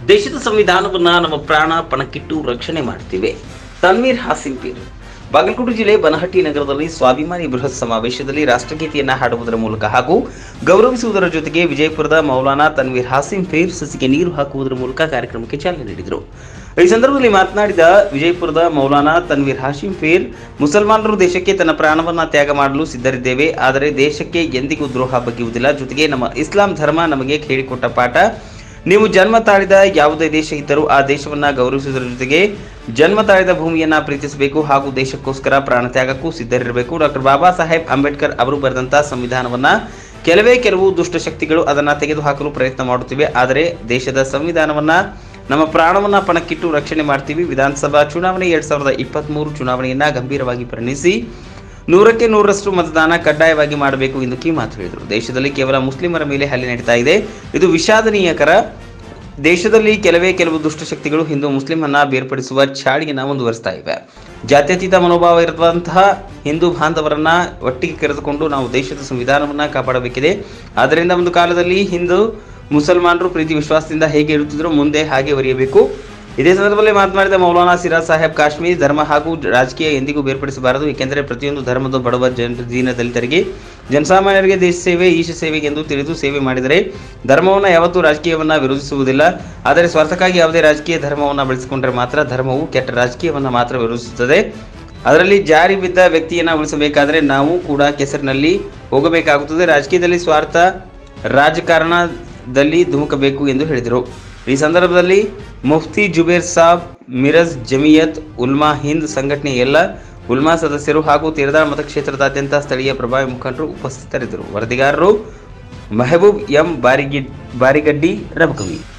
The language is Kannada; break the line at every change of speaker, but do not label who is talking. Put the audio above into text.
ದೇಶದ ಸಂವಿಧಾನವನ್ನ ನಮ್ಮ ಪ್ರಾಣ ಪಣಕ್ಕಿಟ್ಟು ರಕ್ಷಣೆ ಮಾಡ್ತೀವಿ ತನ್ವೀರ್ ಹಾಸಿಂಪೀರ್ ಬಾಗಲಕೋಟೆ ಜಿಲ್ಲೆ ಬನಹಟ್ಟಿ ನಗರದಲ್ಲಿ ಸ್ವಾಭಿಮಾನಿ ಬೃಹತ್ ಸಮಾವೇಶದಲ್ಲಿ ರಾಷ್ಟ್ರಗೀತೆಯನ್ನ ಹಾಡುವುದರ ಮೂಲಕ ಹಾಗೂ ಗೌರವಿಸುವುದರ ಜೊತೆಗೆ ವಿಜಯಪುರದ ಮೌಲಾನಾ ತನ್ವೀರ್ ಹಾಸಿಂ ಫೀರ್ ಸಸಿಗೆ ನೀರು ಹಾಕುವುದರ ಮೂಲಕ ಕಾರ್ಯಕ್ರಮಕ್ಕೆ ಚಾಲನೆ ನೀಡಿದರು ಈ ಸಂದರ್ಭದಲ್ಲಿ ಮಾತನಾಡಿದ ವಿಜಯಪುರದ ಮೌಲಾನಾ ತನ್ವೀರ್ ಹಾಶಿಂ ಫೀರ್ ಮುಸಲ್ಮಾನರು ದೇಶಕ್ಕೆ ತನ್ನ ಪ್ರಾಣವನ್ನ ತ್ಯಾಗ ಮಾಡಲು ಸಿದ್ಧರಿದ್ದೇವೆ ಆದರೆ ದೇಶಕ್ಕೆ ಎಂದಿಗೂ ದ್ರೋಹ ಬಗೆಯುವುದಿಲ್ಲ ಜೊತೆಗೆ ನಮ್ಮ ಇಸ್ಲಾಂ ಧರ್ಮ ನಮಗೆ ಹೇಳಿಕೊಟ್ಟ ಪಾಠ ನೀವು ಜನ್ಮ ತಾಳಿದ ಯಾವುದೇ ದೇಶ ಇದ್ದರೂ ಆ ದೇಶವನ್ನ ಗೌರವಿಸುವುದರ ಜೊತೆಗೆ ಜನ್ಮ ತಾಳಿದ ಭೂಮಿಯನ್ನ ಪ್ರೀತಿಸಬೇಕು ಹಾಗೂ ದೇಶಕ್ಕೋಸ್ಕರ ಪ್ರಾಣ ತ್ಯಾಗಕ್ಕೂ ಸಿದ್ಧರಿರಬೇಕು ಡಾಕ್ಟರ್ ಬಾಬಾ ಸಾಹೇಬ್ ಅಂಬೇಡ್ಕರ್ ಅವರು ಬರೆದಂತಹ ಸಂವಿಧಾನವನ್ನ ಕೆಲವೇ ಕೆಲವು ದುಷ್ಟಶಕ್ತಿಗಳು ಅದನ್ನ ತೆಗೆದುಹಾಕಲು ಪ್ರಯತ್ನ ಮಾಡುತ್ತಿವೆ ಆದರೆ ದೇಶದ ಸಂವಿಧಾನವನ್ನ ನಮ್ಮ ಪ್ರಾಣವನ್ನ ಪಣಕ್ಕಿಟ್ಟು ರಕ್ಷಣೆ ಮಾಡ್ತೀವಿ ವಿಧಾನಸಭಾ ಚುನಾವಣೆ ಎರಡ್ ಸಾವಿರದ ಇಪ್ಪತ್ತ್ ಮೂರು ಚುನಾವಣೆಯನ್ನ ಗಂಭೀರವಾಗಿ ಪರಿಗಣಿಸಿ ನೂರಕ್ಕೆ ನೂರರಷ್ಟು ಮತದಾನ ಕಡ್ಡಾಯವಾಗಿ ಮಾಡಬೇಕು ಎಂದು ಕಿವಿಮಾತು ಹೇಳಿದರು ದೇಶದಲ್ಲಿ ಕೇವಲ ಮುಸ್ಲಿಮರ ಮೇಲೆ ಹಲ್ಲೆ ನಡೀತಾ ಇದೆ ಇದು ವಿಷಾದನೀಯಕರ ದೇಶದಲ್ಲಿ ಕೆಲವೇ ಕೆಲವು ದುಷ್ಟಶಕ್ತಿಗಳು ಹಿಂದೂ ಮುಸ್ಲಿಮನ್ನ ಬೇರ್ಪಡಿಸುವ ಚಾಳಿಯನ್ನ ಮುಂದುವರಿಸ್ತಾ ಇವೆ ಜಾತ್ಯತೀತ ಮನೋಭಾವ ಇರುವಂತಹ ಹಿಂದೂ ಬಾಂಧವರನ್ನ ಒಟ್ಟಿಗೆ ಕರೆದುಕೊಂಡು ನಾವು ದೇಶದ ಸಂವಿಧಾನವನ್ನ ಕಾಪಾಡಬೇಕಿದೆ ಆದ್ದರಿಂದ ಒಂದು ಕಾಲದಲ್ಲಿ ಹಿಂದೂ ಮುಸಲ್ಮಾನರು ಪ್ರೀತಿ ವಿಶ್ವಾಸದಿಂದ ಹೇಗೆ ಇರುತ್ತಿದ್ರೋ ಮುಂದೆ ಹಾಗೆ ಒರೆಯಬೇಕು ಇದೇ ಸಂದರ್ಭದಲ್ಲಿ ಮಾತನಾಡಿದ ಮೌಲಾನಾ ಸಿರಾಜ್ ಸಾಹೇಬ್ ಕಾಶ್ಮೀರ್ ಧರ್ಮ ಹಾಗೂ ರಾಜಕೀಯ ಎಂದಿಗೂ ಬೇರ್ಪಡಿಸಬಾರದು ಏಕೆಂದರೆ ಪ್ರತಿಯೊಂದು ಧರ್ಮದ ಬಡವ ಜನ ದೀನ ದಲಿತರಿಗೆ ಜನಸಾಮಾನ್ಯರಿಗೆ ದೇಶ ಸೇವೆ ಈಶ ಸೇವೆಗೆಂದು ತಿಳಿದು ಸೇವೆ ಮಾಡಿದರೆ ಧರ್ಮವನ್ನು ಯಾವತ್ತೂ ರಾಜಕೀಯವನ್ನ ವಿರೋಧಿಸುವುದಿಲ್ಲ ಆದರೆ ಸ್ವಾರ್ಥಕ್ಕಾಗಿ ಯಾವುದೇ ರಾಜಕೀಯ ಧರ್ಮವನ್ನು ಬೆಳೆಸಿಕೊಂಡರೆ ಮಾತ್ರ ಧರ್ಮವು ಕೆಟ್ಟ ರಾಜಕೀಯವನ್ನ ಮಾತ್ರ ವಿರೋಧಿಸುತ್ತದೆ ಅದರಲ್ಲಿ ಜಾರಿ ಬಿದ್ದ ವ್ಯಕ್ತಿಯನ್ನ ಉಳಿಸಬೇಕಾದರೆ ನಾವು ಕೂಡ ಕೆಸರಿನಲ್ಲಿ ಹೋಗಬೇಕಾಗುತ್ತದೆ ರಾಜಕೀಯದಲ್ಲಿ ಸ್ವಾರ್ಥ ರಾಜಕಾರಣದಲ್ಲಿ ಧುಮುಕಬೇಕು ಎಂದು ಹೇಳಿದರು ಈ ಸಂದರ್ಭದಲ್ಲಿ ಮುಫ್ತಿ ಜುಬೇರ್ ಸಾಬ್ ಮಿರಜ್ ಜಮಿಯತ್ ಉಲ್ಮಾ ಹಿಂದ್ ಸಂಘಟನೆಯ ಎಲ್ಲ ಉಲ್ಮಾ ಸದಸ್ಯರು ಹಾಗೂ ತೀರದಾಳ ಮತಕ್ಷೇತ್ರದಾದ್ಯಂತ ಸ್ಥಳೀಯ ಪ್ರಭಾವಿ ಮುಖಂಡರು ಉಪಸ್ಥಿತರಿದ್ದರು ವರದಿಗಾರರು ಮೆಹಬೂಬ್ ಎಂ ಬಾರಿಗಿ ಬಾರಿಗಡ್ಡಿ ರಬಕವಿ